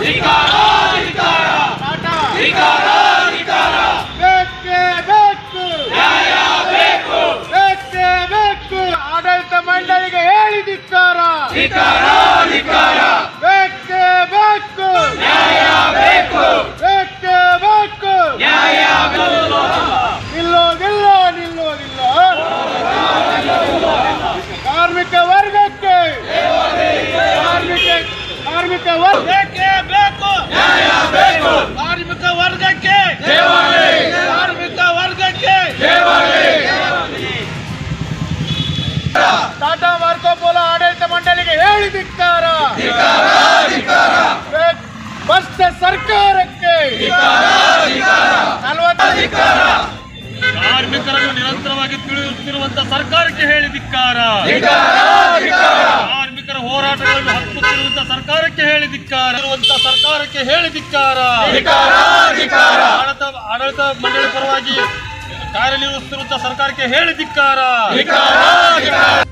ಟಾಟಾ ಬೇಕೇ ಬೇಕು ಬೇಕೇ ಬೇಕು ಆಡಳಿತ ಮಂಡಳಿಗೆ ಹೇಳಿ ಧಿಕ್ಕಾರ ಬೇಕೇ ಬೇಕು ಬೇಕೇ ಬೇಕು ನಿಲ್ಲೋದಿಲ್ಲ ನಿಲ್ಲೋದಿಲ್ಲ ಕಾರ್ಮಿಕ ವರ್ಗಕ್ಕೆ ಕಾರ್ಮಿಕ ಕಾರ್ಮಿಕ ವರ್ಗ ಬೇಕೇ ಬೇಕು ಕಾರ್ಮಿಕ ವರ್ಗಕ್ಕೆ ಕಾರ್ಮಿಕ ವರ್ಗಕ್ಕೆ ಟಾಟಾ ಮಾರ್ಕೋ ಪೋಲೋ ಆಡಳಿತ ಮಂಡಳಿಗೆ ಹೇಳಿ ಧಿಕ್ಕಾರ ಬೇಕ್- ಭ್ರಷ್ಟ ಸರ್ಕಾರಕ್ಕೆ ನಲವತ್ತು ಕಾರ್ಮಿಕರನ್ನು ನಿರಂತರವಾಗಿ ತಿಳಿಯುತ್ತಿರುವಂತ ಸರ್ಕಾರಕ್ಕೆ ಹೇಳಿ ಧಿಕ್ಕಾರ ಕಾರ್ಮಿಕರ ಹೋರಾಟಗಳನ್ನು ಹತ್ತುತ್ತಿರುವಂತ ಸರ್ಕಾರಕ್ಕೆ ಹೇಳಿ ಧಿಕ್ಕಾರ ಇರುವಂತ ಸರ್ಕಾರಕ್ಕೆ ಹೇಳಿ ಧಿಕ್ಕಾರ ಆಡಳಿತ ಆಡಳಿತ ಮಂಡಳಿ ಪರವಾಗಿ ಕಾರ್ಯನಿರ್ವಹಿಸುತ್ತಿರುವಂತ ಸರ್ಕಾರಕ್ಕೆ ಹೇಳಿ ಧಿಕ್ಕಾರ